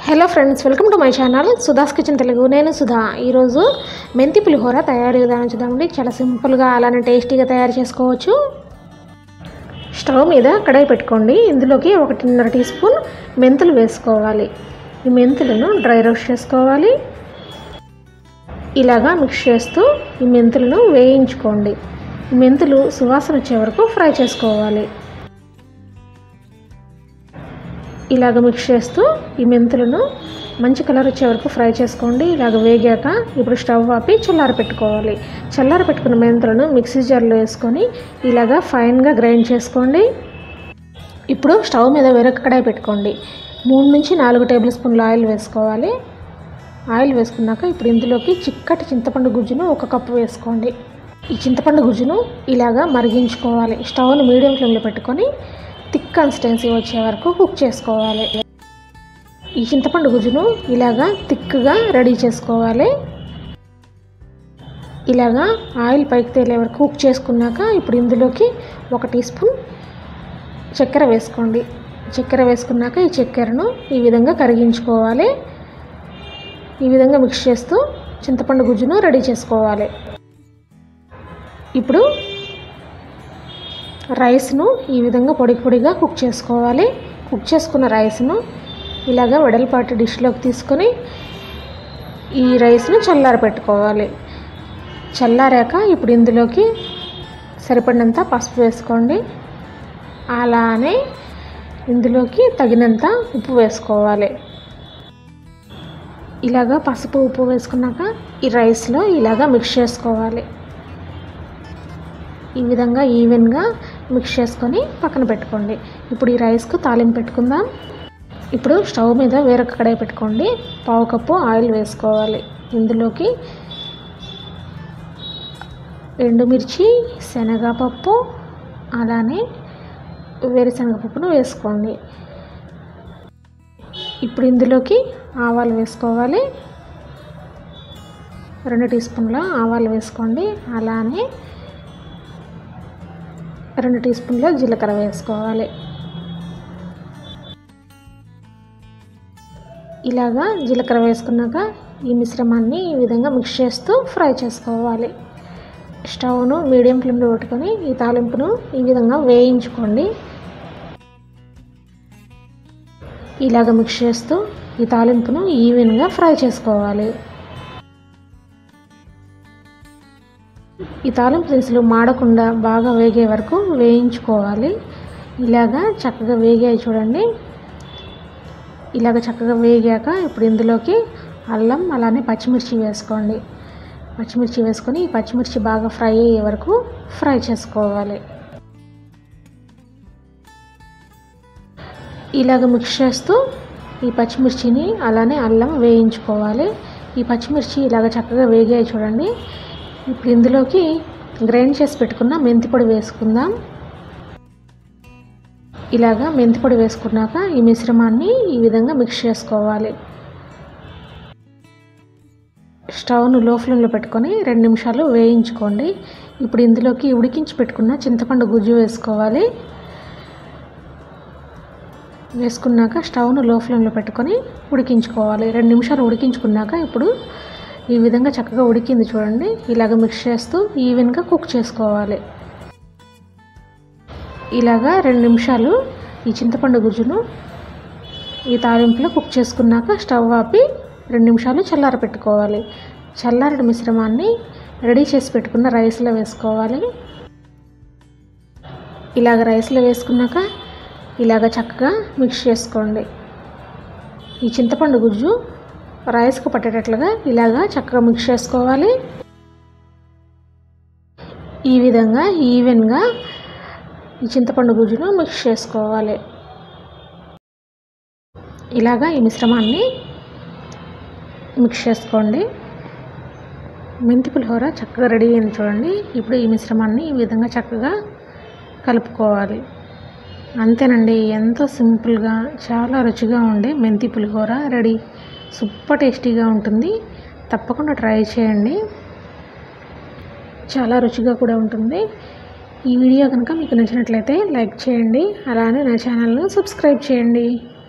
hello friends welcome to my channel Sudha's kitchen Telugu నేను సుధా ఈరోజు మెంతి పులిహోర తయారీ విధానం చూద్దామండి చాలా సింపుల్గా అలానే టేస్టీగా తయారు చేసుకోవచ్చు స్టవ్ మీద కడాయి పెట్టుకోండి ఇందులోకి ఒకటిన్నర టీ స్పూన్ మెంతులు వేసుకోవాలి ఈ మెంతులను డ్రై రోస్ట్ చేసుకోవాలి ఇలాగా మిక్స్ చేస్తూ ఈ మెంతులను వేయించుకోండి ఈ మెంతులు సువాసన వచ్చే వరకు ఫ్రై చేసుకోవాలి ఇలాగ మిక్స్ చేస్తూ ఈ మెంతులను మంచి కలర్ వచ్చే వరకు ఫ్రై చేసుకోండి ఇలాగ వేగాక ఇప్పుడు స్టవ్ ఆపి చల్లార పెట్టుకోవాలి చల్లార పెట్టుకున్న మెంతులను మిక్సీ జార్లో వేసుకొని ఇలాగ ఫైన్గా గ్రైండ్ చేసుకోండి ఇప్పుడు స్టవ్ మీద వేరొక కడాయి పెట్టుకోండి మూడు నుంచి నాలుగు టేబుల్ స్పూన్ల ఆయిల్ వేసుకోవాలి ఆయిల్ వేసుకున్నాక ఇప్పుడు ఇందులోకి చిక్కటి చింతపండు గుజ్జును ఒక కప్పు వేసుకోండి ఈ చింతపండు గుజ్జును ఇలాగా మరిగించుకోవాలి స్టవ్ను మీడియం ఫ్లేమ్లో పెట్టుకొని థిక్ కన్సిస్టెన్సీ వచ్చే వరకు కుక్ చేసుకోవాలి ఈ చింతపండు గుజ్జును ఇలాగా థిక్గా రెడీ చేసుకోవాలి ఇలాగా ఆయిల్ పైకి తేలే వరకు కుక్ చేసుకున్నాక ఇప్పుడు ఇందులోకి ఒక టీ స్పూన్ చక్కెర వేసుకోండి చక్కెర వేసుకున్నాక ఈ చక్కెరను ఈ విధంగా కరిగించుకోవాలి ఈ విధంగా మిక్స్ చేస్తూ చింతపండు గుజ్జును రెడీ చేసుకోవాలి ఇప్పుడు రైస్ను ఈ విధంగా పొడి పొడిగా కుక్ చేసుకోవాలి కుక్ చేసుకున్న రైస్ను ఇలాగ వెడల్పాటి డిష్లోకి తీసుకొని ఈ రైస్ను చల్లార పెట్టుకోవాలి చల్లారాక ఇప్పుడు ఇందులోకి సరిపడినంత పసుపు వేసుకోండి అలానే ఇందులోకి తగినంత ఉప్పు వేసుకోవాలి ఇలాగా పసుపు ఉప్పు వేసుకున్నాక ఈ రైస్లో ఇలాగా మిక్స్ చేసుకోవాలి ఈ విధంగా ఈవెన్గా మిక్స్ చేసుకొని పక్కన పెట్టుకోండి ఇప్పుడు ఈ రైస్కు తాలింపు పెట్టుకుందాం ఇప్పుడు స్టవ్ మీద వేరొక కడాయి పెట్టుకోండి పావు కప్పు ఆయిల్ వేసుకోవాలి ఇందులోకి ఎండుమిర్చి శనగపప్పు అలానే వేరుశనగపప్పును వేసుకోండి ఇప్పుడు ఇందులోకి ఆవాలు వేసుకోవాలి రెండు టీ స్పూన్ల ఆవాలు వేసుకోండి అలానే రెండు టీ స్పూన్ల జీలకర్ర వేసుకోవాలి ఇలాగా జీలకర్ర వేసుకున్నాక ఈ మిశ్రమాన్ని ఈ విధంగా మిక్స్ చేస్తూ ఫ్రై చేసుకోవాలి స్టవ్ను మీడియం ఫ్లేమ్లో పెట్టుకొని ఈ తాలింపును ఈ విధంగా వేయించుకోండి ఇలాగ మిక్స్ చేస్తూ ఈ తాలింపును ఈవెన్గా ఫ్రై చేసుకోవాలి ఈ తాలింపు దినుసులు మాడకుండా బాగా వేగే వరకు వేయించుకోవాలి ఇలాగా చక్కగా వేగాయి చూడండి ఇలాగ చక్కగా వేగాక ఇప్పుడు ఇందులోకి అల్లం అలానే పచ్చిమిర్చి వేసుకోండి పచ్చిమిర్చి వేసుకొని ఈ పచ్చిమిర్చి బాగా ఫ్రై అయ్యే వరకు ఫ్రై చేసుకోవాలి ఇలాగ మిక్స్ చేస్తూ ఈ పచ్చిమిర్చిని అలానే అల్లం వేయించుకోవాలి ఈ పచ్చిమిర్చి ఇలాగ చక్కగా వేగాయి చూడండి ఇప్పుడు ఇందులోకి గ్రైండ్ చేసి పెట్టుకున్న మెంతి పొడి వేసుకుందాం ఇలాగా మెంతి పొడి వేసుకున్నాక ఈ మిశ్రమాన్ని ఈ విధంగా మిక్స్ చేసుకోవాలి స్టవ్ను లో ఫ్లేమ్లో పెట్టుకొని రెండు నిమిషాలు వేయించుకోండి ఇప్పుడు ఇందులోకి ఉడికించి పెట్టుకున్న చింతపండు గుజ్జు వేసుకోవాలి వేసుకున్నాక స్టవ్ను లో ఫ్లేమ్లో పెట్టుకొని ఉడికించుకోవాలి రెండు నిమిషాలు ఉడికించుకున్నాక ఇప్పుడు ఈ విధంగా చక్కగా ఉడికింది చూడండి ఇలాగ మిక్స్ చేస్తూ ఈవెన్గా కుక్ చేసుకోవాలి ఇలాగా రెండు నిమిషాలు ఈ చింతపండు గుజ్జును ఈ తాలింపులో కుక్ చేసుకున్నాక స్టవ్ ఆపి రెండు నిమిషాలు చల్లార పెట్టుకోవాలి చల్లారటి మిశ్రమాన్ని రెడీ చేసి పెట్టుకున్న రైస్లో వేసుకోవాలి ఇలాగ రైస్లో వేసుకున్నాక ఇలాగ చక్కగా మిక్స్ చేసుకోండి ఈ చింతపండు గుజ్జు రైస్కు పట్టేటట్లుగా ఇలాగా చక్కగా మిక్స్ చేసుకోవాలి ఈ విధంగా ఈవెన్గా ఈ చింతపండు గుజ్జును మిక్స్ చేసుకోవాలి ఇలాగా ఈ మిశ్రమాన్ని మిక్స్ చేసుకోండి మెంతి పులిహోర చక్కగా రెడీ అయింది చూడండి ఇప్పుడు ఈ మిశ్రమాన్ని ఈ విధంగా చక్కగా కలుపుకోవాలి అంతేనండి ఎంతో సింపుల్గా చాలా రుచిగా ఉండే మెంతి పులిహోర రెడీ సూపర్ టేస్టీగా ఉంటుంది తప్పకుండా ట్రై చేయండి చాలా రుచిగా కూడా ఉంటుంది ఈ వీడియో కనుక మీకు నచ్చినట్లయితే లైక్ చేయండి అలానే నా ఛానల్ను సబ్స్క్రైబ్ చేయండి